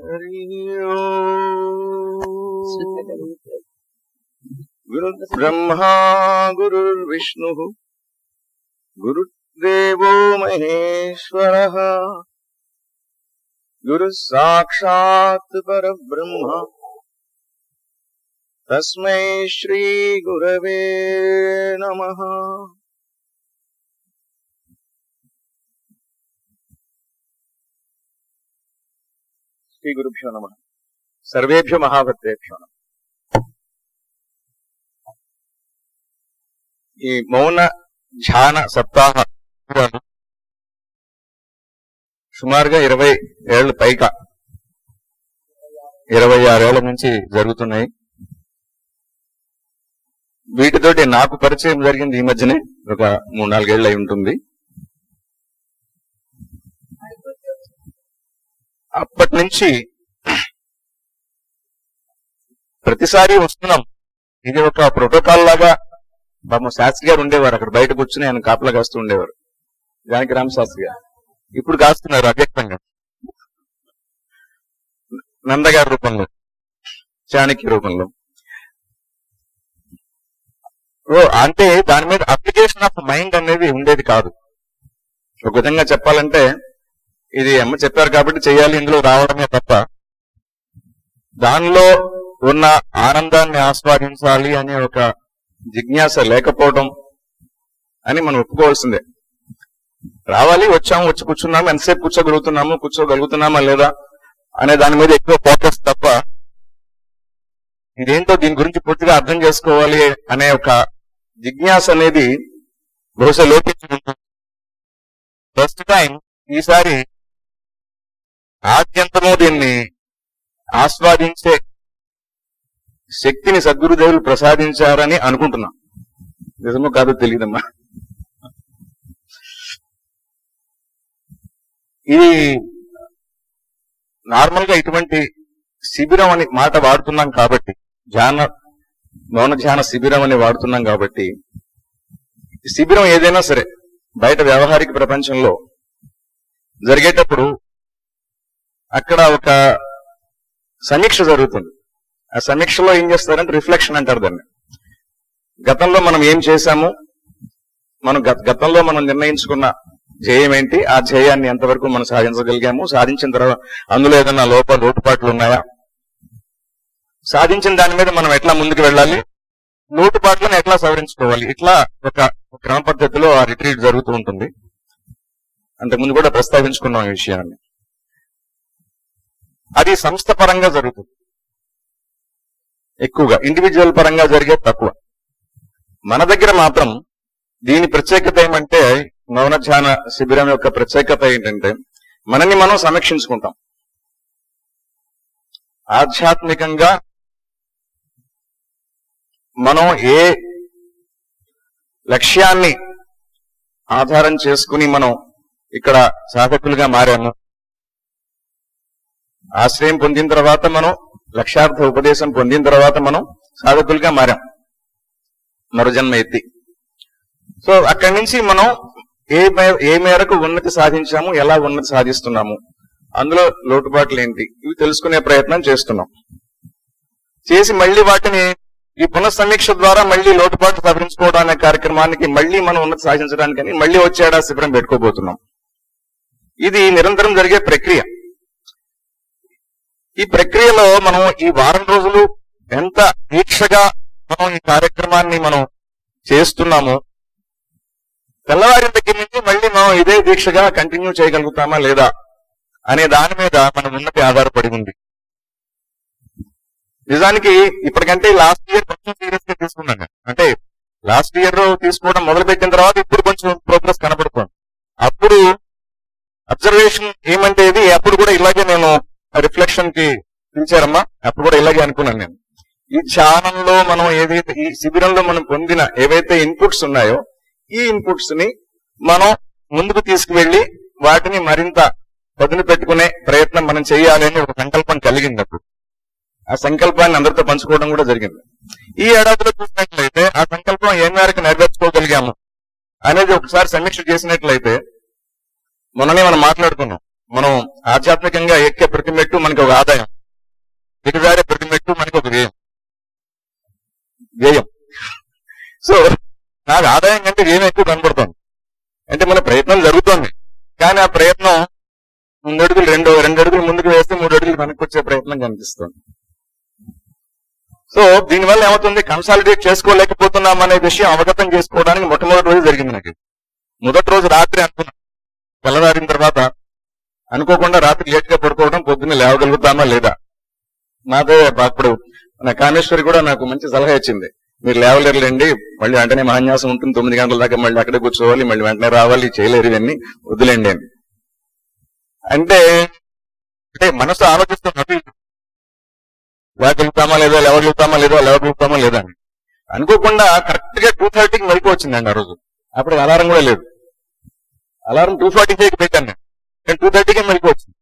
गुरुर्ब्रह्मा गुरुर्विष्णुः गुरुर्देवो महेश्वरः गुरुः साक्षात् परब्रह्म तस्मै श्रीगुरवे नमः श्रीगुरुभ्यो नमः सर्वेभ्यो महाभक्तेभ्यो नमः ఈ మౌన ధ్యాన సప్తాహ శిబిరాలు సుమారుగా ఇరవై ఏళ్ళ పైగా ఇరవై ఆరేళ్ల నుంచి జరుగుతున్నాయి వీటితోటి నాకు పరిచయం జరిగింది ఈ మధ్యనే ఒక మూడు నాలుగేళ్ళు అయి ఉంటుంది అప్పటి నుంచి ప్రతిసారి వస్తున్నాం ఇది ఒక ప్రోటోకాల్ లాగా పాపం శాస్త్రి గారు ఉండేవారు అక్కడ బయట కూర్చుని ఆయన కాపలా కాస్తూ ఉండేవారు జానకి రామ శాస్త్రి గారు ఇప్పుడు కాస్తున్నారు అవ్యక్తంగా నందగారి రూపంలో చాణక్య రూపంలో ఓ అంటే దాని మీద అప్లికేషన్ ఆఫ్ మైండ్ అనేది ఉండేది కాదు ఒక విధంగా చెప్పాలంటే ఇది అమ్మ చెప్పారు కాబట్టి చేయాలి ఇందులో రావడమే తప్ప దానిలో ఉన్న ఆనందాన్ని ఆస్వాదించాలి అనే ఒక జిజ్ఞాస లేకపోవడం అని మనం ఒప్పుకోవాల్సిందే రావాలి వచ్చాము వచ్చి కూర్చున్నాము ఎంతసేపు కూర్చోగలుగుతున్నాము కూర్చోగలుగుతున్నామా లేదా అనే దాని మీద ఎక్కువ ఫోకస్ తప్ప ఇదేంటో దీని గురించి పూర్తిగా అర్థం చేసుకోవాలి అనే ఒక జిజ్ఞాస అనేది బహుశా లోపించి ఫస్ట్ టైం ఈసారి ఆద్యంతము దీన్ని ఆస్వాదించే శక్తిని సద్గురుదేవులు ప్రసాదించారని అనుకుంటున్నా నిజమో కాదో తెలియదమ్మా ఇది నార్మల్ గా ఇటువంటి శిబిరం అని మాట వాడుతున్నాం కాబట్టి ధ్యాన మౌన ధ్యాన శిబిరం అని వాడుతున్నాం కాబట్టి శిబిరం ఏదైనా సరే బయట వ్యవహారిక ప్రపంచంలో జరిగేటప్పుడు అక్కడ ఒక సమీక్ష జరుగుతుంది ఆ సమీక్షలో ఏం చేస్తారంటే రిఫ్లెక్షన్ అంటారు దాన్ని గతంలో మనం ఏం చేశాము మనం గత- గతంలో మనం నిర్ణయించుకున్న ధ్యేయం ఏంటి ఆ ధ్యేయాన్ని ఎంతవరకు మనం సాధించగలిగాము సాధించిన తర్వాత అందులో ఏదైనా లోప లోటుపాట్లు ఉన్నాయా సాధించిన దాని మీద మనం ఎట్లా ముందుకు వెళ్ళాలి లోటుపాట్లను ఎట్లా సవరించుకోవాలి ఇట్లా ఒక ఒక క్రమ పద్ధతిలో ఆ రిట్రీట్ జరుగుతూ ఉంటుంది అంతకుముందు కూడా ప్రస్తావించుకున్నాం ఈ విషయాన్ని అది సంస్థ పరంగా జరుగుతుంది ఎక్కువగా ఇండివిజువల్ పరంగా జరిగే తక్కువ మన దగ్గర మాత్రం దీని ప్రత్యేకత ఏమంటే మౌన ధ్యాన శిబిరం యొక్క ప్రత్యేకత ఏంటంటే మనని మనం సమీక్షించుకుంటాం ఆధ్యాత్మికంగా మనం ఏ లక్ష్యాన్ని ఆధారం చేసుకుని మనం ఇక్కడ సాధకులుగా మారాము ఆశ్రయం పొందిన తర్వాత మనం లక్ష్యార్థ ఉపదేశం పొందిన తర్వాత మనం సాధకులుగా మారాం మరో జన్మ ఎత్తి సో అక్కడి నుంచి మనం ఏ మే- ఏ మేరకు ఉన్నతి సాధించాము ఎలా ఉన్నతి సాధిస్తున్నాము అందులో లోటుపాట్లు ఏంటి ఇవి తెలుసుకునే ప్రయత్నం చేస్తున్నాం చేసి మళ్ళీ వాటిని ఈ పునఃసమీక్ష ద్వారా మళ్ళీ లోటుపాట్లు సవరించుకోవడం అనే కార్యక్రమానికి మళ్ళీ మనం ఉన్నతి సాధించడానికని మళ్ళీ వచ్చేడా శిబిరం పెట్టుకోబోతున్నాం ఇది నిరంతరం జరిగే ప్రక్రియ ఈ ప్రక్రియలో మనం ఈ వారం రోజులు ఎంత దీక్షగా మనం ఈ కార్యక్రమాన్ని మనం చేస్తున్నామో తెల్లవారి దగ్గర నుంచి మళ్ళీ మనం ఇదే దీక్షగా కంటిన్యూ చేయగలుగుతామా లేదా అనే దాని మీద మన ఉన్నతి ఆధారపడి ఉంది నిజానికి ఇప్పటికంటే లాస్ట్ ఇయర్ కొంచెం సీరియస్ గా తీసుకున్నాను నేను. అంటే లాస్ట్ ఇయర్ తీసుకోవడం మొదలు పెట్టిన తర్వాత ఇప్పుడు కొంచెం ప్రోగ్రెస్ కనబడుతుంది అప్పుడు అబ్జర్వేషన్ ఏమంటే ఇది అప్పుడు కూడా ఇలాగే నేను రిఫ్లెక్షన్ కి పిలిచారమ్మా అప్పుడు కూడా ఇలాగే అనుకున్నాను నేను ఈ ధ్యానంలో మనం ఏదైతే ఈ శిబిరంలో మనం పొందిన ఏవైతే ఇన్పుట్స్ ఉన్నాయో ఈ ఇన్పుట్స్ ని మనం ముందుకు తీసుకువెళ్లి వాటిని మరింత పదును పెట్టుకునే ప్రయత్నం మనం చేయాలి అని ఒక సంకల్పం కలిగింది అప్పుడు ఆ సంకల్పాన్ని అందరితో పంచుకోవడం కూడా జరిగింది ఈ ఏడాదిలో చూసినట్లయితే ఆ సంకల్పం ఏ మేరకు నెరవేర్చుకోగలిగాము అనేది ఒకసారి సమీక్ష చేసినట్లయితే మొన్ననే మనం మాట్లాడుకున్నాం మనం ఆధ్యాత్మికంగా ఎక్కే ప్రతి మెట్టు మన మనకి ఒక ఆదాయం దిగజారే ప్రతి మెట్టు మనకి ఒక వ్యయం వ్యయం సో నాకు ఆదాయం కంటే వ్యయం ఎక్కువ కనబడుతుంది అంటే మన ప్రయత్నం జరుగుతోంది కానీ ఆ ప్రయత్నం మూడు అడుగులు రెండు రెండు అడుగులు ముందుకు వేస్తే మూడు అడుగులు వెనక్కి వచ్చే ప్రయత్నం కనిపిస్తుంది సో దీనివల్ల ఏమవుతుంది కన్సాలిడేట్ చేసుకోలేకపోతున్నాం అనే విషయం అవగతం చేసుకోవడానికి మొట్టమొదటి రోజు జరిగింది నాకు మొదటి రోజు రాత్రి అనుకున్నా తెల్లవారిన తర్వాత అనుకోకుండా రాత్రి లేట్ గా పడుకోవడం పొద్దున్నే లేవగలుగుతామా లేదా నాతో అప్పుడు నా కామేశ్వరి కూడా నాకు మంచి సలహా ఇచ్చింది మీరు లేవలేరులేండి మళ్ళీ వెంటనే మహాన్యాసం ఉంటుంది తొమ్మిది గంటల దాకా మళ్ళీ అక్కడే కూర్చోవాలి మళ్ళీ వెంటనే రావాలి చేయలేరు ఇవన్నీ వద్దులేండి అని అంటే అంటే మనసు ఆలోచిస్తున్నట్టు లేవగలుగుతామా లేదా లేవగలుగుతామా లేదా లేవగలుగుతామా లేదా అని అనుకోకుండా కరెక్ట్ గా టూ థర్టీకి మెలకు వచ్చిందండి ఆ రోజు అప్పుడు అలారం కూడా లేదు అలారం టూ ఫార్టీ ఫైవ్ పెట్టాను నేను నేను టూ థర్టీకి మెలకు వచ్చింది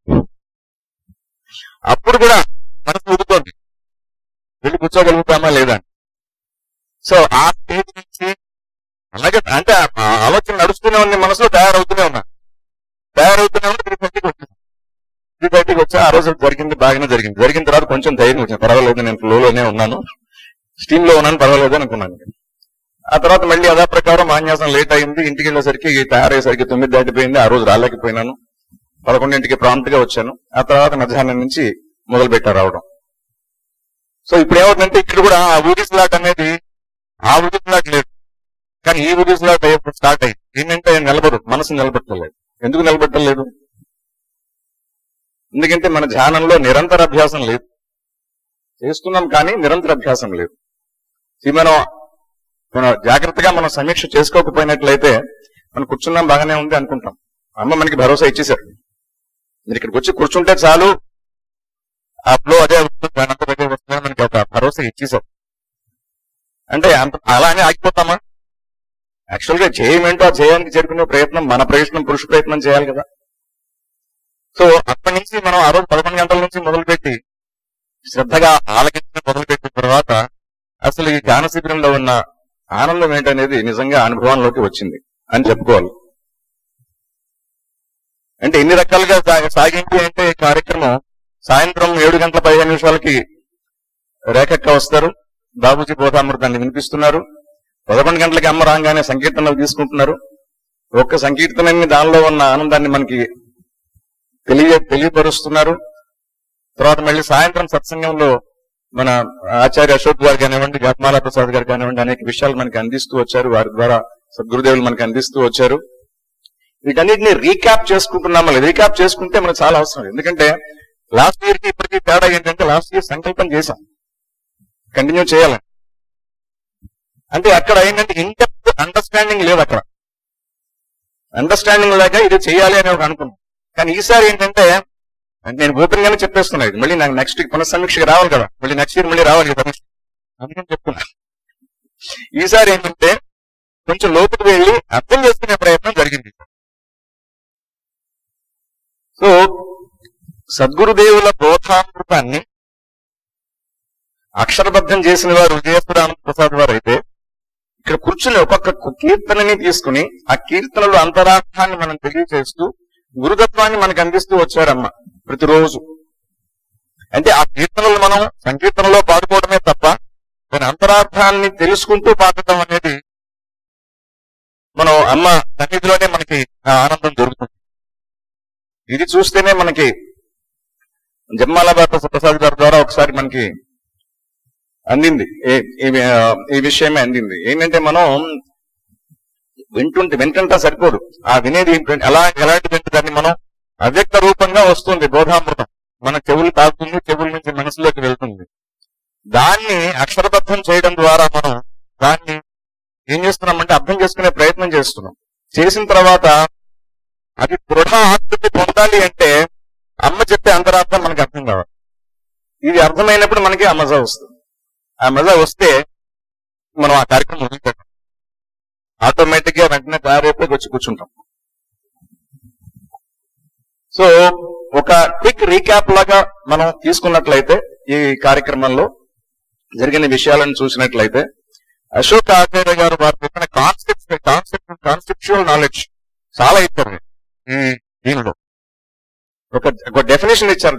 అప్పుడు కూడా మనసు ఊదుతోంది వెళ్ళి కూర్చోగలుగుతామా లేదా అని సో ఆ స్టేజ్ నుంచి అలాగే అంటే ఆ ఆలోచన నడుస్తూనే ఉంది మనసులో తయారవుతూనే ఉన్నా తయారవుతూనే ఉన్నా త్రీ థర్టీకి వచ్చింది త్రీ థర్టీకి వచ్చా ఆ రోజు జరిగింది బాగానే జరిగింది జరిగిన తర్వాత కొంచెం ధైర్యం వచ్చింది పర్వాలేదు నేను ఫ్లోలోనే ఉన్నాను స్టీమ్ లో ఉన్నాను పర్వాలేదు అనుకున్నాను ఆ తర్వాత మళ్ళీ అదా ప్రకారం ఆన్యాసం లేట్ అయింది ఇంటికి వెళ్ళేసరికి తయారయ్యేసరికి తొమ్మిది దాటిపోయింది ఆ రోజు రాలేకపోయినాను పదకొండింటికి ప్రాంప్ట్ గా వచ్చాను ఆ తర్వాత మధ్యాహ్నం నుంచి మొదలు పెట్టారు రావడం సో ఇప్పుడు ఏమవుతుందంటే ఇక్కడ కూడా ఆ ఊరిస్లాట్ అనేది ఆ ఊరిస్లాట్ లేదు కానీ ఈ ఊరిస్లాట్ అయ్యేప్పుడు స్టార్ట్ అయింది ఏంటంటే నిలబడు మనసు నిలబెట్టలేదు ఎందుకు నిలబెట్టలేదు ఎందుకంటే మన ధ్యానంలో నిరంతర అభ్యాసం లేదు చేస్తున్నాం కానీ నిరంతర అభ్యాసం లేదు ఇది మనం మనం జాగ్రత్తగా మనం సమీక్ష చేసుకోకపోయినట్లయితే మనం కూర్చున్నాం బాగానే ఉంది అనుకుంటాం అమ్మ మనకి భరోసా ఇచ్చేశారు మీరు ఇక్కడికి వచ్చి కూర్చుంటే చాలు ఆ ఫ్లో అదే వస్తుంది దాని అంతా దగ్గర వస్తుందని మనకి ఒక భరోసా ఇచ్చేశారు అంటే అంత అలానే ఆగిపోతామా యాక్చువల్ గా చేయమేంటో ఆ చేయడానికి చేరుకునే ప్రయత్నం మన ప్రయత్నం పురుష ప్రయత్నం చేయాలి కదా సో అప్పటి నుంచి మనం ఆ రోజు పదకొండు గంటల నుంచి మొదలుపెట్టి శ్రద్ధగా ఆలకించిన మొదలుపెట్టిన తర్వాత అసలు ఈ ధ్యాన శిబిరంలో ఉన్న ఆనందం ఏంటనేది నిజంగా అనుభవంలోకి వచ్చింది అని చెప్పుకోవాలి అంటే ఎన్ని రకాలుగా సా- సాగింది అంటే ఈ కార్యక్రమం సాయంత్రం ఏడు గంటల పదిహేను నిమిషాలకి రేఖక్క వస్తారు బాబుజీ బోధామృతాన్ని వినిపిస్తున్నారు పదకొండు గంటలకి అమ్మ రాగానే సంకీర్తనలు తీసుకుంటున్నారు ఒక్క సంకీర్తనని దానిలో ఉన్న ఆనందాన్ని మనకి తెలియ తెలియపరుస్తున్నారు తర్వాత మళ్ళీ సాయంత్రం సత్సంగంలో మన ఆచార్య అశోక్ గారు కానివ్వండి గట్మాలా ప్రసాద్ గారు కానివ్వండి అనేక విషయాలు మనకి అందిస్తూ వచ్చారు వారి ద్వారా సద్గురుదేవులు మనకి అందిస్తూ వచ్చారు వీటన్నిటిని రీక్యాప్ చేసుకుంటున్నామా రీక్యాప్ చేసుకుంటే మనకు చాలా అవసరం ఎందుకంటే లాస్ట్ ఇయర్ కి ఇప్పటికీ తేడా ఏంటంటే లాస్ట్ ఇయర్ సంకల్పం చేశాం కంటిన్యూ చేయాలని అంటే అక్కడ ఏంటంటే ఇంటెప్త్ అండర్స్టాండింగ్ లేదు అక్కడ అండర్స్టాండింగ్ లేక ఇది చేయాలి అని ఒక అనుకున్నాం కానీ ఈసారి ఏంటంటే నేను ఓపెన్ గానే చెప్పేస్తున్నా ఇది మళ్ళీ నాకు నెక్స్ట్ పునఃసమీక్షకి రావాలి కదా మళ్ళీ నెక్స్ట్ ఇయర్ మళ్ళీ రావాలి కదా అందుకని చెప్తున్నా ఈసారి ఏంటంటే కొంచెం లోతుకు వెళ్ళి అర్థం చేసుకునే ప్రయత్నం జరిగింది సో సద్గురుదేవుల బోధామృతాన్ని అక్షరబద్ధం చేసిన వారు విజయపురానంద ప్రసాద్ వారు అయితే ఇక్కడ కూర్చుని ఒక్కొక్క కీర్తనని తీసుకుని ఆ కీర్తనలో అంతరార్థాన్ని మనం తెలియజేస్తూ గురుతత్వాన్ని మనకు అందిస్తూ వచ్చారమ్మ ప్రతిరోజు అంటే ఆ కీర్తనలు మనం సంకీర్తనలో పాడుకోవడమే తప్ప దాని అంతరార్థాన్ని తెలుసుకుంటూ పాడటం అనేది మనం అమ్మ సన్నిధిలోనే మనకి ఆ ఆనందం దొరుకుతుంది ఇది చూస్తేనే మనకి జమ్మాలాబాద్ ప్రసాద్ గారి ద్వారా ఒకసారి మనకి అందింది ఏ- ఈ- ఆ, ఈ విషయమే అందింది ఏంటంటే మనం వింటుంటే వింటుంటా సరిపోదు ఆ వినేది ఏంటంటే ఎలా ఎలాంటి వింటే దాన్ని మనం అవ్యక్త రూపంగా వస్తుంది బోధామృతం మన చెవులు తాకుతుంది చెవుల నుంచి మనసులోకి వెళ్తుంది దాన్ని అక్షరబద్ధం చేయడం ద్వారా మనం దాన్ని ఏం చేస్తున్నామంటే అర్థం చేసుకునే ప్రయత్నం చేస్తున్నాం చేసిన తర్వాత అది దృఢ ఆకృతి పొందాలి అంటే అమ్మ చెప్పే అంతరార్థం మనకి అర్థం కావాలి ఇది అర్థమైనప్పుడు మనకి ఆ మజా వస్తుంది ఆ మజా వస్తే మనం ఆ కార్యక్రమం మొదలుపెట్టాం ఆటోమేటిక్ గా వెంటనే తయారైపోయి వచ్చి కూర్చుంటాం సో ఒక క్విక్ రీక్యాప్ లాగా మనం తీసుకున్నట్లయితే ఈ కార్యక్రమంలో జరిగిన విషయాలను చూసినట్లయితే అశోక్ ఆచార్య గారు వారు చెప్పిన కాన్సెప్ట్ కాన్సెప్ట్ కాన్సెప్చువల్ నాలెడ్జ్ చాలా ఇచ్చారు ఈ దీనిలో ఒక ఒక డెఫినేషన్ ఇచ్చారు దీనికి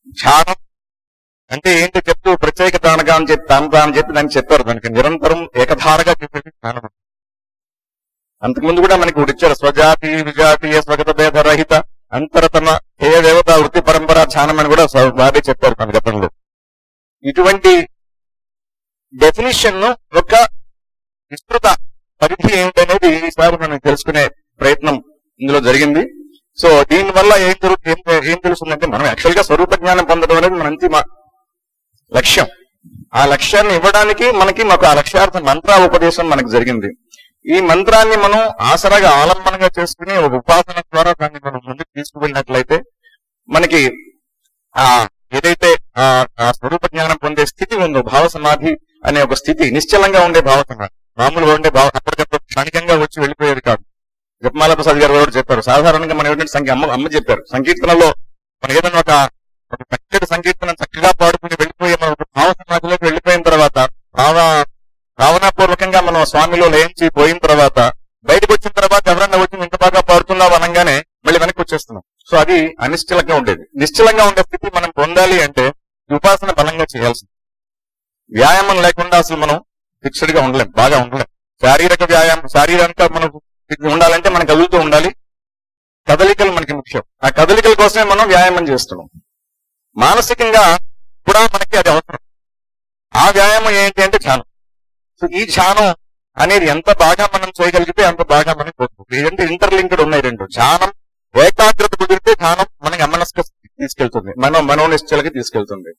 ధ్యానం అంటే ఏంటి చెప్తూ ప్రత్యేక దానగా అని చెప్పి దానగా అని చెప్పి దానికి చెప్పారు దానికి నిరంతరం ఏకధారగా చెప్పేది ధ్యానం అంతకుముందు కూడా మనకి ఒకటి ఇచ్చారు స్వజాతి విజాతీయ స్వగత భేద రహిత అంతరతమ హేయ దేవత వృత్తి పరంపర ధ్యానం అని కూడా స్వ- వారే చెప్పారు మన గతంలో ఇటువంటి డెఫినిషన్ ను ఒక విస్తృత పరిధి ఏమిటనేది ఈసారి మనం తెలుసుకునే ప్రయత్నం ఇందులో జరిగింది సో దీని వల్ల ఏం జరుగుతుంది ఏం- ఏం తెలుస్తుందంటే మనం యాక్చువల్ గా స్వరూప జ్ఞానం పొందడం అనేది మన అంతిమ లక్ష్యం ఆ లక్ష్యాన్ని ఇవ్వడానికి మనకి మాకు ఆ లక్ష్యార్థ మంత్ర ఉపదేశం మనకు జరిగింది ఈ మంత్రాన్ని మనం ఆసరాగా ఆలంబనంగా చేసుకుని ఒక ఉపాసన ద్వారా దాన్ని మనం ముందుకు తీసుకువెళ్ళినట్లయితే మనకి ఆ ఏదైతే ఆ ఆ స్వరూప జ్ఞానం పొందే స్థితి ఉందో భావ సమాధి అనే ఒక స్థితి నిశ్చలంగా ఉండే భావ సమాధి మామూలుగా ఉండే భావ అప్పటికప్పుడు క్షణికంగా వచ్చి వెళ్ళిపోయేది కాదు జపమాల ప్రసాద్ గారు కూడా చెప్పారు సాధారణంగా మనం ఏంటంటే సంఖ్య అమ్మ అమ్మ చెప్పారు సంకీర్తనలో మనం ఏదైనా ఒక ఒక చక్కటి సంకీర్తనం చక్కగా పాడుకుని వెళ్ళిపోయి మనం ఒక భావ సమాధిలోకి వెళ్ళిపోయిన తర్వాత భావ భావనాపూర్వకంగా మనం స్వామిలో లయించి పోయిన తర్వాత బయటకు వచ్చిన తర్వాత ఎవరన్నా వచ్చి ఇంత బాగా పాడుతున్నావు అనగానే మళ్ళీ వెనక్కి వచ్చేస్తున్నాం సో అది అనిశ్చలంగా ఉండేది నిశ్చలంగా ఉండే స్థితి మనం పొందాలి అంటే ఈ ఉపాసన బలంగా చేయాల్సింది వ్యాయామం లేకుండా అసలు మనం ఫిక్స్డ్ గా ఉండలేం బాగా ఉండలేం శారీరక వ్యాయామం శారీరక మనం ఉండాలంటే మనం కదులుతూ ఉండాలి కదలికలు మనకి ముఖ్యం ఆ కదలికల కోసమే మనం వ్యాయామం చేస్తున్నాం మానసికంగా కూడా మనకి అది అవసరం ఆ వ్యాయామం ఏంటి అంటే ధ్యానం సో ఈ ధ్యానం అనేది ఎంత బాగా మనం చేయగలిగితే అంత బాగా మనకి పోతుంది ఏంటంటే ఇంటర్లింక్డ్ ఉన్నాయి రెండు ధ్యానం ఏకాగ్రత కుదిరితే ధ్యానం మనకి అమనస్క తీసుకెళ్తుంది మనం మనోనిశ్చలకి తీసుకెళ్తుంది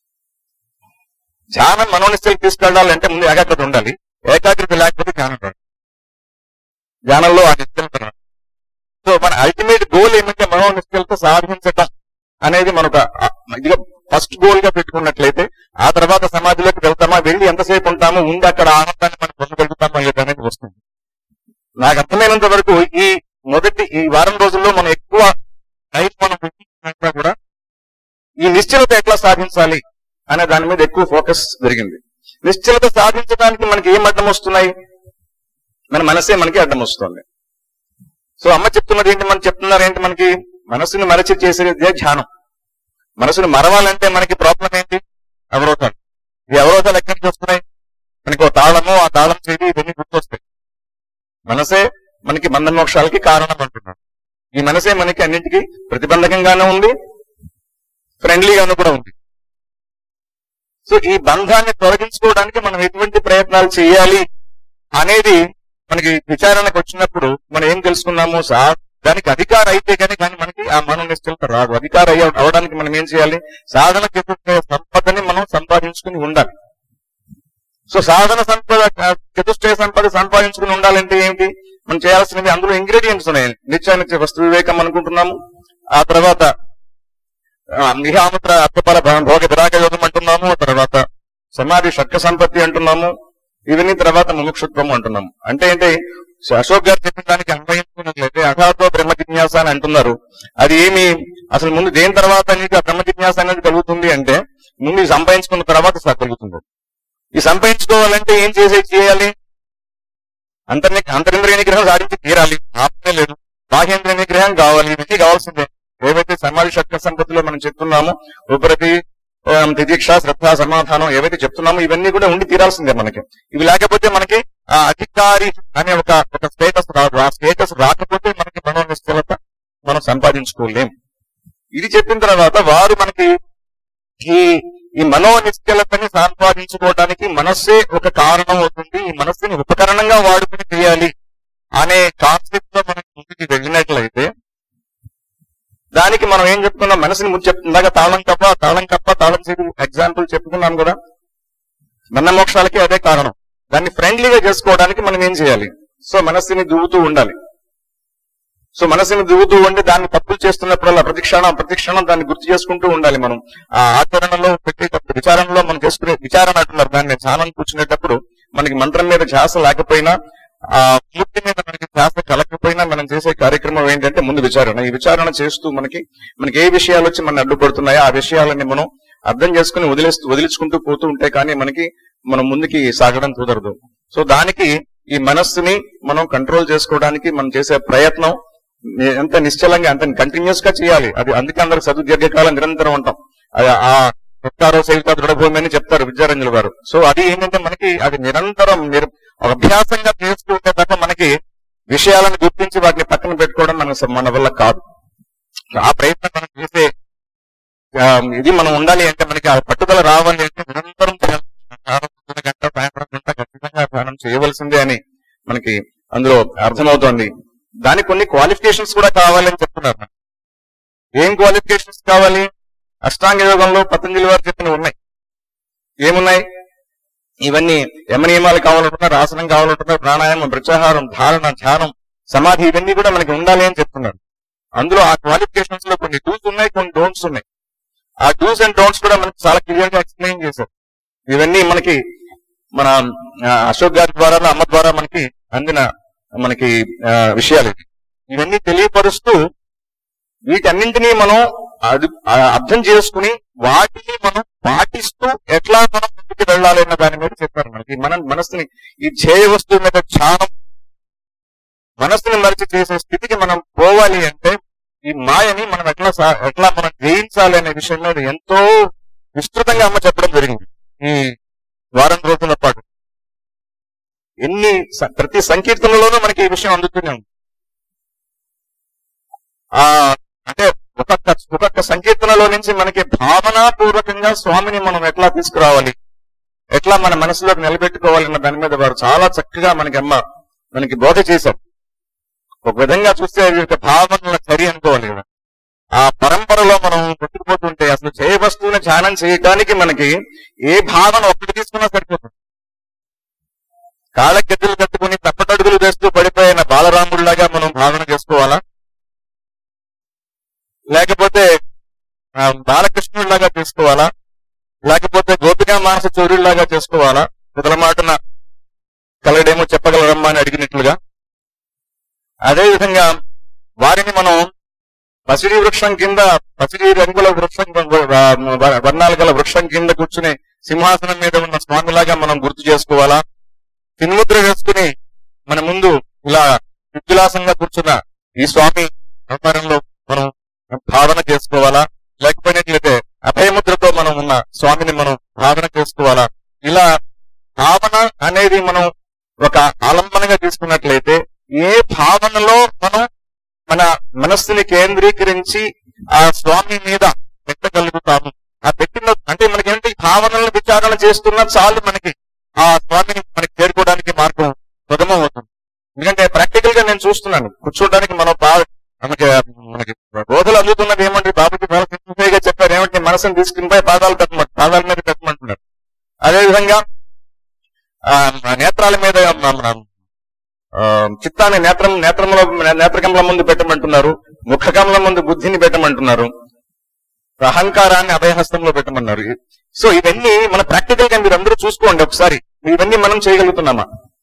ధ్యానం మనోనిశ్చలకి తీసుకెళ్ళాలంటే ముందు ఏకాగ్రత ఉండాలి ఏకాగ్రత లేకపోతే ధ్యానం రాదు ధ్యానంలో ఆ నిశ్చలత రాదు సో మన అల్టిమేట్ గోల్ ఏమంటే మనోనిశ్చలత సాధించటం అనేది మనకు ఆ- ఇదిగా ఫస్ట్ గోల్ గా పెట్టుకున్నట్లయితే ఆ తర్వాత సమాధిలోకి వెళ్తామా వెళ్ళి ఎంతసేపు ఉంటామో ఉంది అక్కడ ఆనందాన్ని మనం పొందగలుగుతామా లేదా అనేది వస్తుంది నాకు అర్థమైనంత వరకు ఈ మొదటి ఈ వారం రోజుల్లో మనం ఎక్కువ టైం మనం పెట్టినట్లా కూడా ఈ నిశ్చలత ఎట్లా సాధించాలి అనే దాని మీద ఎక్కువ ఫోకస్ జరిగింది నిశ్చలత సాధించడానికి మనకి ఏం అడ్డం వస్తున్నాయి మన మనసే మనకి అడ్డం వస్తుంది సో అమ్మ చెప్తున్నది ఏంటి మనం చెప్తున్నారు ఏంటి మనకి మనసుని మరచి చేసేదే ధ్యానం మనసుని మరవాలంటే మనకి ప్రాబ్లం ఏంటి అవరోధాలు ఈ అవరోధాలు ఎక్కడి నుంచి వస్తున్నాయి మనకి ఒక తాళము ఆ తాళం చేతి ఇవన్నీ గుర్తొస్తాయి మనసే మనకి బంధమోక్షాలకి కారణం అంటున్నాడు ఈ మనసే మనకి అన్నింటికి ప్రతిబంధకంగానే ఉంది ఫ్రెండ్లీగాను కూడా ఉంది సో ఈ బంధాన్ని తొలగించుకోవడానికి మనం ఎటువంటి ప్రయత్నాలు చేయాలి అనేది మనకి విచారణకు వచ్చినప్పుడు మనం ఏం తెలుసుకున్నాము సా దానికి అధికార అయితే కానీ కానీ మనకి ఆ మనం నిశ్చలత రాదు అధికార అయ్య- అవడానికి మనం ఏం చేయాలి సాధన చతుష్టయ సంపదని మనం సంపాదించుకుని ఉండాలి సో సాధన సంపద ఆ, చతుష్టయ సంపద సంపాదించుకుని ఉండాలంటే ఏంటి మనం చేయాల్సినవి అందులో ఇంగ్రీడియంట్స్ ఉన్నాయి నిత్యానిత్య వస్తు వివేకం అనుకుంటున్నాము ఆ తర్వాత ఆ, నిహామత్ర అర్థపర భ- భోగ విరాగ యోగం అంటున్నాము ఆ తర్వాత సమాధి షట్క సంపత్తి అంటున్నాము ఇవన్నీ తర్వాత ముముక్షుత్వం అంటున్నాము అంటే ఏంటి అశోక్ గారు చెప్పిన దానికి అన్వయించుకున్నట్లయితే అఘాతో బ్రహ్మ జిజ్ఞాస అని అంటున్నారు అది ఏమి అసలు ముందు దేని తర్వాత నీకు ఆ బ్రహ్మ జిజ్ఞాస అనేది కలుగుతుంది అంటే ముందు ఇది సంపాదించుకున్న తర్వాత స- కలుగుతుంది ఈ సంపాదించుకోవాలంటే ఏం చేసే చేయాలి అంతర్ని అంతరింద్రియ నిగ్రహం సాధించి తీరాలి ఆపనే లేదు బాహ్యేంద్రియ నిగ్రహం కావాలి ఇవన్నీ కావాల్సిందే ఏవైతే సమాధి శక్తి సంపత్తిలో మనం చెప్తున్నామో ఉపరతి ఆ, తిదీక్ష శ్రద్ధ సమాధానం ఏవైతే చెప్తున్నామో ఇవన్నీ కూడా ఉండి తీరాల్సిందే మనకి ఇవి లేకపోతే మనకి ఆ అధికారి అనే ఒక ఒక స్టేటస్ రాదు ఆ స్టేటస్ రాకపోతే మనకి మనోనిశ్చలత మనం సంపాదించుకోలేం ఇది చెప్పిన తర్వాత వారు మనకి ఈ ఈ మనోనిశ్చలతని సంపాదించుకోవడానికి మనస్సే ఒక కారణం అవుతుంది ఈ మనస్సుని ఉపకరణంగా వాడుకుని చేయాలి అనే కాన్సెప్ట్ లో మనం ముందుకు వెళ్ళినట్లయితే దానికి మనం ఏం చెప్పుకున్నాం మనసుని ముందు చెప్తుందాక తాళం కప్ప తాళం కప్ప తాళం చేతి ఎగ్జాంపుల్ చెప్పుకున్నాం కూడా మన మోక్షాలకి అదే కారణం దాన్ని ఫ్రెండ్లీగా చేసుకోవడానికి మనం ఏం చేయాలి సో మనస్సుని దువ్వుతూ ఉండాలి సో మనసుని దువ్వుతూ ఉండి దాన్ని తప్పులు చేస్తున్నప్పుడల్లా ప్రతిక్షణం ప్రతిక్షణం దాన్ని గుర్తు చేసుకుంటూ ఉండాలి మనం ఆ ఆచరణలో పెట్టేటప్పుడు విచారణలో మనం చేసుకునే విచారణ అంటున్నారు దాన్ని ధ్యానం కూర్చునేటప్పుడు మనకి మంత్రం మీద ధ్యాస లేకపోయినా ఆ పూర్తి మీద మనకి ధ్యాస కలగకపోయినా మనం చేసే కార్యక్రమం ఏంటంటే ముందు విచారణ ఈ విచారణ చేస్తూ మనకి మనకి ఏ విషయాలు వచ్చి మన అడ్డుపడుతున్నాయో ఆ విషయాలని మనం అర్థం చేసుకుని వదిలేస్తూ వదిలించుకుంటూ పోతూ ఉంటే కానీ మనకి మనం ముందుకి సాగడం కుదరదు సో దానికి ఈ మనస్సుని మనం కంట్రోల్ చేసుకోవడానికి మనం చేసే ప్రయత్నం ఎంత నిశ్చలంగా అంత కంటిన్యూస్ గా చేయాలి అది అందుకే అందరికి చదువు దీర్ఘకాలం నిరంతరం ఉంటాం ఆ- ఆ చెప్తారో సేవిత దృఢభూమి అని చెప్తారు విద్యారంజులు గారు సో అది ఏంటంటే మనకి అది నిరంతరం నిర్- ఒక అభ్యాసంగా చేసుకుంటే తప్ప మనకి విషయాలను గుర్తించి వాటిని పక్కన పెట్టుకోవడం మన మన వల్ల కాదు ఆ ప్రయత్నం మనం చేసే ఆ, ఇది మనం ఉండాలి అంటే మనకి ఆ పట్టుదల రావాలి అంటే నిరంతరం ధ్యానం ధ్యానం పొద్దున గంట సాయంత్రం గంట ఖచ్చితంగా ధ్యానం చేయవలసిందే అని మనకి అందులో అర్థమవుతోంది దానికి కొన్ని క్వాలిఫికేషన్స్ కూడా కావాలని చెప్తున్నారు ఏం క్వాలిఫికేషన్స్ కావాలి అష్టాంగ యోగంలో పతంజలి వారు చెప్పినవి ఉన్నాయి ఏమున్నాయి ఇవన్నీ యమ నియమాలు కావాలంటున్నారు ఆసనం కావాలంటున్నారు ప్రాణాయామం ప్రత్యాహారం ధారణ ధ్యానం సమాధి ఇవన్నీ కూడా మనకి ఉండాలి అని చెప్తున్నారు అందులో ఆ క్వాలిఫికేషన్స్ లో కొన్ని డూస్ ఉన్నాయి కొన్ని డోంట్స్ ఉన్నాయి ఆ డూస్ అండ్ డోంట్స్ కూడా మనకి చాలా క్లియర్ గా ఎక్స్ప్లెయిన్ చేశారు ఇవన్నీ మనకి మన ఆ, అశోక్ గారి ద్వారా అమ్మ ద్వారా మనకి అందిన మనకి ఆ, విషయాలు ఇవి. ఇవన్నీ తెలియపరుస్తూ వీటన్నింటినీ మనం అది ఆ, అర్థం చేసుకుని వాటిని మనం పాటిస్తూ ఎట్లా మనం ముందుకు వెళ్ళాలి అన్న దాని మీద చెప్పారు మనకి మన మనసుని ఈ ధ్యేయ వస్తువు మీద ధ్యానం మనస్సుని మరిచి చేసే స్థితికి మనం పోవాలి అంటే ఈ మాయని మనం ఎట్లా సా- ఎట్లా మనం జయించాలి అనే విషయం మీద ఎంతో విస్తృతంగా అమ్మ చెప్పడం జరిగింది ఈ వారం రోజుల పాటు ఎన్ని స- ప్రతి సంకీర్తనలోనూ మనకి ఈ విషయం అందుతూనే ఉంది ఆ అంటే ఒక్కొక్క ఒక్కొక్క సంకీర్తనలో నుంచి మనకి భావనాపూర్వకంగా స్వామిని మనం ఎట్లా తీసుకురావాలి ఎట్లా మన మనసులోకి నిలబెట్టుకోవాలన్న దాని మీద వారు చాలా చక్కగా మనకి అమ్మ మనకి బోధ చేశారు ఒక విధంగా చూస్తే అది ఒక భావనల చరి అనుకోవాలి కదా ఆ పరంపరలో మనం కొట్టుకుపోతుంటే అసలు చేయ వస్తువుని ధ్యానం చేయడానికి మనకి ఏ భావన ఒక్కటి తీసుకున్నా సరిపోతుంది కాళ్ళ గద్దెలు కట్టుకుని తప్పటడుగులు వేస్తూ పడిపోయిన బాలరాముడిలాగా మనం భావన చేసుకోవాలా లేకపోతే ఆ, బాలకృష్ణుడిలాగా చేసుకోవాలా లేకపోతే గోపికా మానస చౌర్యుడిలాగా చేసుకోవాలా మొదల మాటన కలడేమో చెప్పగలరమ్మా అని అడిగినట్లుగా అదే విధంగా వారిని మనం పసిడి వృక్షం కింద పసిడి రంగుల వృక్షం వ- వర్ణాలు గల వృక్షం కింద కూర్చుని సింహాసనం మీద ఉన్న స్వామిలాగా మనం గుర్తు చేసుకోవాలా తిన్ముద్ర వేసుకుని మన ముందు ఇలా విద్యులాసంగా కూర్చున్న ఈ స్వామి అవతారంలో మనం భావన చేసుకోవాలా లేకపోయినట్లయితే అభయముద్రతో మనం ఉన్న స్వామిని మనం భావన చేసుకోవాలా ఇలా భావన అనేది మనం ఒక ఆలంబనగా తీసుకున్నట్లయితే ఏ భావనలో మనం మన మనస్సుని కేంద్రీకరించి ఆ స్వామి మీద పెట్టగలుగుతాము ఆ పెట్టిన అంటే మనకేంటి భావనలను విచారణ చేస్తున్నా చాలు మనకి ఆ స్వామిని మనకి చేరుకోవడానికి మార్గం సుగమం అవుతుంది ఎందుకంటే ప్రాక్టికల్ గా నేను చూస్తున్నాను కూర్చోడానికి మనం బాగా మనకి మనకి బోధలు అందుతున్నది ఏమంటే బాబుకి చాలా సింపుల్ గా చెప్పారు ఏమంటే మనసుని తీసుకుని పోయి పాదాలు పెట్టమంట పాదాల మీద పెట్టమంటున్నారు అదే విధంగా ఆ నేత్రాల మీద మన ఆ, చిత్తాన్ని నేత్రం నేత్రంలో నేత్రకమల ముందు పెట్టమంటున్నారు ముఖకమల ముందు బుద్ధిని పెట్టమంటున్నారు అహంకారాన్ని అభయహస్తంలో పెట్టమన్నారు సో ఇవన్నీ మన ప్రాక్టికల్ గా మీరు అందరూ చూసుకోండి ఒకసారి ఇవన్నీ మనం చేయగలుగుతున్నామా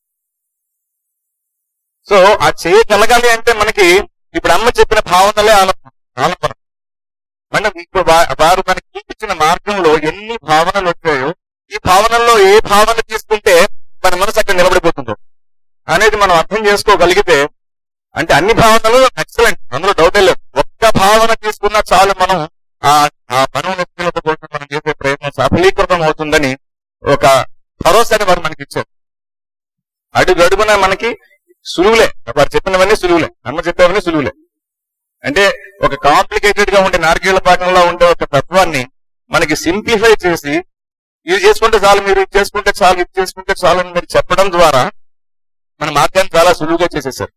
సో ఆ చేయగలగాలి అంటే మనకి ఇప్పుడు అమ్మ చెప్పిన భావనలే ఆలంబన ఆలంబన మనం ఇప్పుడు వా- వారు మనకి చూపించిన మార్గంలో ఎన్ని భావనలు వచ్చాయో ఈ భావనల్లో ఏ భావన తీసుకుంటే మన మనసు అక్కడ నిలబడిపోతుందో అనేది మనం అర్థం చేసుకోగలిగితే అంటే అన్ని భావనలు ఎక్సలెంట్ అందులో డౌటే లేదు ఒక్క భావన తీసుకున్నా చాలు మనం ఆ ఆ మనోనిష్ఠులత కోసం మనం చేసే ప్రయత్నం సఫలీకృతం అవుతుందని ఒక భరోసాని వారు మనకి ఇచ్చారు అడుగు అడుగున మనకి సులువులే వారు చెప్పినవన్నీ సులువులే అమ్మ చెప్పేవన్నీ సులువులే అంటే ఒక కాంప్లికేటెడ్ గా ఉండే నార్గీల పాఠంలో ఉండే ఒక తత్వాన్ని మనకి సింప్లిఫై చేసి ఇది చేసుకుంటే చాలు మీరు ఇది చేసుకుంటే చాలు ఇది చేసుకుంటే చాలు అని మీరు చెప్పడం ద్వారా మన మార్గాన్ని చాలా సులువుగా చేసేసారు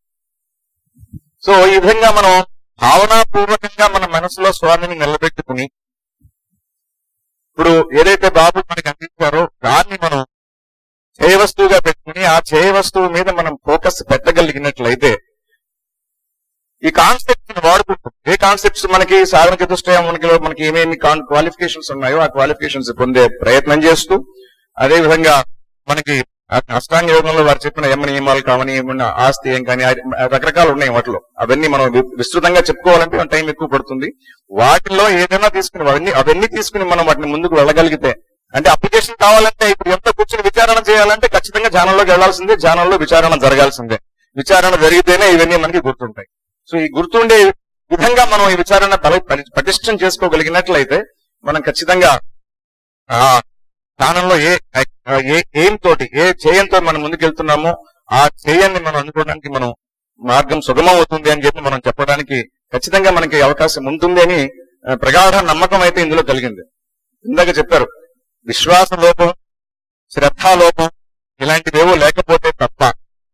సో ఈ విధంగా మనం భావనాపూర్వకంగా మన మనసులో స్వామిని నిలబెట్టుకుని ఇప్పుడు ఏదైతే బాబు మనకి అందించారో దాన్ని మనం చేయ వస్తువుగా పెట్టుకుని ఆ చేయ వస్తువు మీద మనం ఫోకస్ పెట్టగలిగినట్లయితే ఈ కాన్సెప్ట్ వాడుకుంటాం ఏ కాన్సెప్ట్స్ మనకి సాధన చతుష్టయం మనకి మనకి ఏమేమి క్వాలిఫికేషన్స్ ఉన్నాయో ఆ క్వాలిఫికేషన్స్ పొందే ప్రయత్నం చేస్తూ అదే విధంగా మనకి ఆ అష్టాంగ యోగంలో వారు చెప్పిన యమ నియమాలు కావని ఏమన్నా ఆస్తి ఏం కానీ ఆ- ఆ రకరకాలు ఉన్నాయి వాటిలో అవన్నీ మనం వి- విస్తృతంగా చెప్పుకోవాలంటే టైం ఎక్కువ పడుతుంది వాటిలో ఏదైనా తీసుకుని అవన్నీ అవన్నీ తీసుకుని మనం వాటిని ముందుకు వెళ్ళగలిగితే అంటే అప్లికేషన్ కావాలంటే ఇప్పుడు ఎంత కూర్చుని విచారణ చేయాలంటే ఖచ్చితంగా ధ్యానంలోకి వెళ్లాల్సిందే ధ్యానంలో విచారణ జరగాల్సిందే విచారణ జరిగితేనే ఇవన్నీ మనకి గుర్తుంటాయి సో ఈ గుర్తుండే విధంగా మనం ఈ విచారణ బల పటి- పటిష్టం చేసుకోగలిగినట్లయితే మనం ఖచ్చితంగా ఆ స్థానంలో ఏ ఏ ఎయిమ్ తోటి ఏ చేయంతో మనం ముందుకెళ్తున్నామో ఆ చేయాన్ని మనం అందుకోవడానికి మనం మార్గం సుగమం అవుతుంది అని చెప్పి మనం చెప్పడానికి ఖచ్చితంగా మనకి అవకాశం ఉంటుంది అని ఆ, ప్రగాఢ నమ్మకం అయితే ఇందులో కలిగింది ఇందాక చెప్పారు విశ్వాస లోపం శ్రద్ధా లోపం ఇలాంటివేవో లేకపోతే తప్ప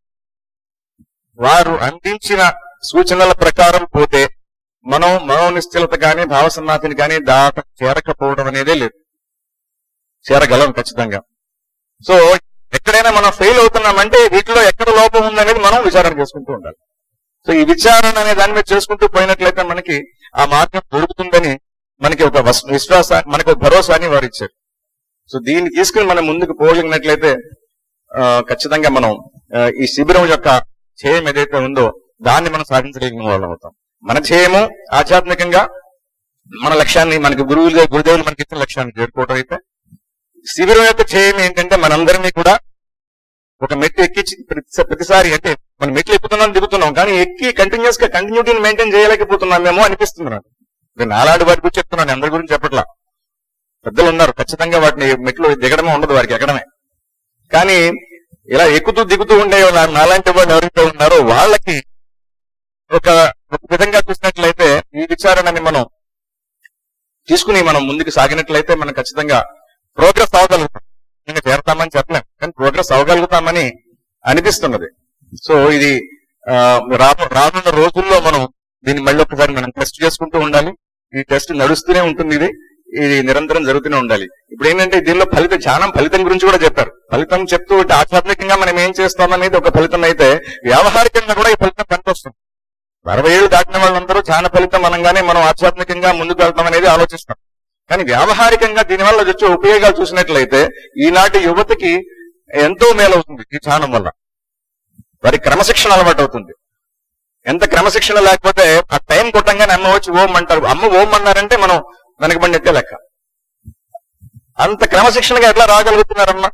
వారు అందించిన సూచనల ప్రకారం పోతే మనం మనోనిశ్చలత కానీ భావసన్నాతిని కానీ దాట చేరకపోవడం అనేదే లేదు చేరగలం ఖచ్చితంగా సో ఎక్కడైనా మనం ఫెయిల్ అవుతున్నామంటే వీటిలో ఎక్కడ లోపం ఉందనేది మనం విచారణ చేసుకుంటూ ఉండాలి సో ఈ విచారణ అనే దాని మీద చేసుకుంటూ పోయినట్లయితే మనకి ఆ మార్గం దొరుకుతుందని మనకి ఒక వస్- విశ్వాస మనకి ఒక భరోసాని వారు ఇచ్చారు సో దీన్ని తీసుకుని మనం ముందుకు పోగలిగినట్లయితే ఆ, ఖచ్చితంగా మనం ఆ, ఈ శిబిరం యొక్క ధ్యేయం ఏదైతే ఉందో దాన్ని మనం సాధించగలిగిన వాళ్ళం అవుతాం మన ధ్యేయము ఆధ్యాత్మికంగా మన లక్ష్యాన్ని మనకి గురువులు గురుదేవులు మనకి ఇచ్చిన లక్ష్యాన్ని చేరుకోవడం అయితే శిబిరం యొక్క ధ్యేయం ఏంటంటే మనందరినీ కూడా ఒక మెట్టు ఎక్కించి ప్రతి- ప్రతిసారి అంటే మనం మెట్లు ఎక్కుతున్నాం దిగుతున్నాం కానీ ఎక్కి కంటిన్యూస్ గా కంటిన్యూటీని మెయింటైన్ చేయలేకపోతున్నామేమో అనిపిస్తుంది నాకు నేను నాలాంటి వారి గురించి చెప్తున్నాను అందరి గురించి చెప్పట్లా పెద్దలు ఉన్నారు ఖచ్చితంగా వాటిని మెట్లు దిగడమే ఉండదు వారికి ఎక్కడమే కానీ ఇలా ఎక్కుతూ దిగుతూ ఉండే వాళ్ళ- నాలాంటి వాళ్ళు ఎవరైతే ఉన్నారో వాళ్ళకి ఒక ఒక విధంగా చూసినట్లయితే ఈ విచారణని మనం తీసుకుని మనం ముందుకు సాగినట్లయితే మనం ఖచ్చితంగా ప్రోగ్రెస్ అవ్వగలుగుతాం ఇంకా చేరతామని చెప్పలేం కానీ ప్రోగ్రెస్ అవ్వగలుగుతామని అనిపిస్తున్నది సో ఇది ఆ, రాను- రానున్న రోజుల్లో మనం దీన్ని మళ్ళీ ఒకసారి మనం టెస్ట్ చేసుకుంటూ ఉండాలి ఈ టెస్ట్ నడుస్తూనే ఉంటుంది ఇది ఇది నిరంతరం జరుగుతూనే ఉండాలి ఇప్పుడు ఏంటంటే దీనిలో ఫలితం ధ్యానం ఫలితం గురించి కూడా చెప్పారు ఫలితం చెప్తూ ఉంటే ఆధ్యాత్మికంగా మనం ఏం చేస్తాం అనేది ఒక ఫలితం అయితే వ్యావహారికంగా కూడా ఈ ఫలితం కనిపిస్తుంది అరవై ఏళ్ళు దాటిన వాళ్ళందరూ ధ్యాన ఫలితం అనగానే మనం ఆధ్యాత్మికంగా ముందుకు వెళ్తాం అనేది ఆలోచిస్తాం కానీ వ్యావహారికంగా దీనివల్ల వచ్చే ఉపయోగాలు చూసినట్లయితే ఈనాటి యువతకి ఎంతో మేలవుతుంది ఈ ధ్యానం వల్ల వారి క్రమశిక్షణ అలవాటు అవుతుంది ఎంత క్రమశిక్షణ లేకపోతే ఆ టైం కొట్టంగానే అమ్మ వచ్చి ఓం అంటారు అమ్మ ఓం అన్నారంటే మనం వెనకబడి నెట్టే లెక్క అంత క్రమశిక్షణగా ఎట్లా రాగలుగుతున్నారమ్మా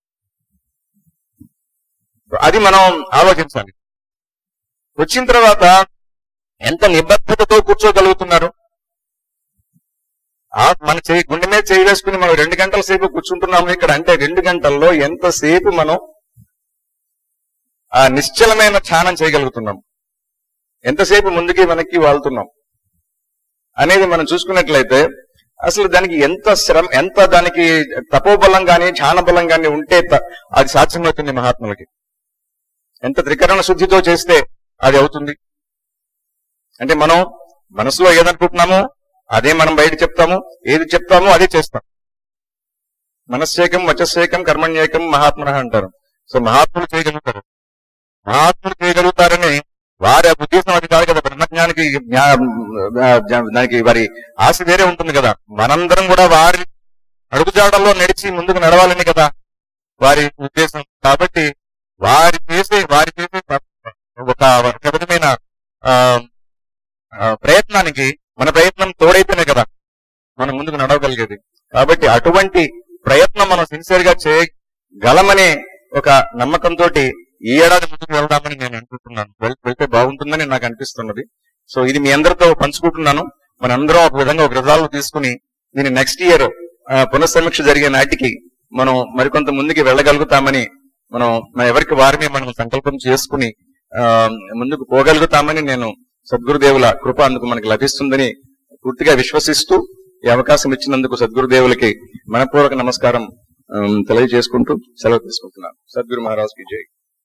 అది మనం ఆలోచించాలి వచ్చిన తర్వాత ఎంత నిబద్ధతతో కూర్చోగలుగుతున్నారు ఆ మన చేయి గుండె మీద చేయి వేసుకుని మనం రెండు గంటల సేపు కూర్చుంటున్నాము ఇక్కడ అంటే రెండు గంటల్లో ఎంతసేపు మనం ఆ నిశ్చలమైన ధ్యానం చేయగలుగుతున్నాం ఎంతసేపు ముందుకి వెనక్కి వాళ్తున్నాం అనేది మనం చూసుకున్నట్లయితే అసలు దానికి ఎంత శ్రమ ఎంత దానికి తపోబలం గాని ధ్యాన బలం గాని ఉంటే త- అది సాధ్యమవుతుంది మహాత్ములకి ఎంత త్రికరణ శుద్ధితో చేస్తే అది అవుతుంది అంటే మనం మనసులో ఏదనుకుంటున్నామో అదే మనం బయట చెప్తాము ఏది చెప్తామో అదే చేస్తాం మనస్సేకం వచస్సేకం కర్మణ్యేకం మహాత్మున అంటారు సో మహాత్ములు చేయగలుగుతారు మహాత్ములు చేయగలుగుతారని వారి ఉద్దేశం అది కాదు కదా బ్రహ్మజ్ఞానికి జ్ఞా- ఆ, జ- దానికి వారి ఆశ వేరే ఉంటుంది కదా మనందరం కూడా వారి అడుగుజాడల్లో నడిచి ముందుకు నడవాలని కదా వారి ఉద్దేశం కాబట్టి వారి చేసే వారి చేసే ఒక ఒక విధమైన ఆ, ఆ, ప్రయత్నానికి మన ప్రయత్నం తోడైతేనే కదా మనం ముందుకు నడవగలిగేది కాబట్టి అటువంటి ప్రయత్నం మనం సిన్సియర్ గా చేయగలమనే ఒక నమ్మకంతో ఈ ఏడాది ముందుకు వెళ్దామని నేను అనుకుంటున్నాను వెల్- వెళ్తే బాగుంటుందని నాకు అనిపిస్తున్నది సో ఇది మీ అందరితో పంచుకుంటున్నాను మనందరం ఒక విధంగా ఒక రిజాల్వ్ తీసుకుని దీన్ని నెక్స్ట్ ఇయర్ పునఃసమీక్ష జరిగే నాటికి మనం మరికొంత ముందుకు వెళ్ళగలుగుతామని మనం మన ఎవరికి వారిని మనం సంకల్పం చేసుకుని ఆ, ముందుకు పోగలుగుతామని నేను సద్గురుదేవుల కృప అందుకు మనకి లభిస్తుందని పూర్తిగా విశ్వసిస్తూ ఈ అవకాశం ఇచ్చినందుకు సద్గురుదేవులకి మనపూర్వక నమస్కారం ఆ, తెలియజేసుకుంటూ సెలవు తీసుకుంటున్నాను సద్గురు మహారాజ్ కి జై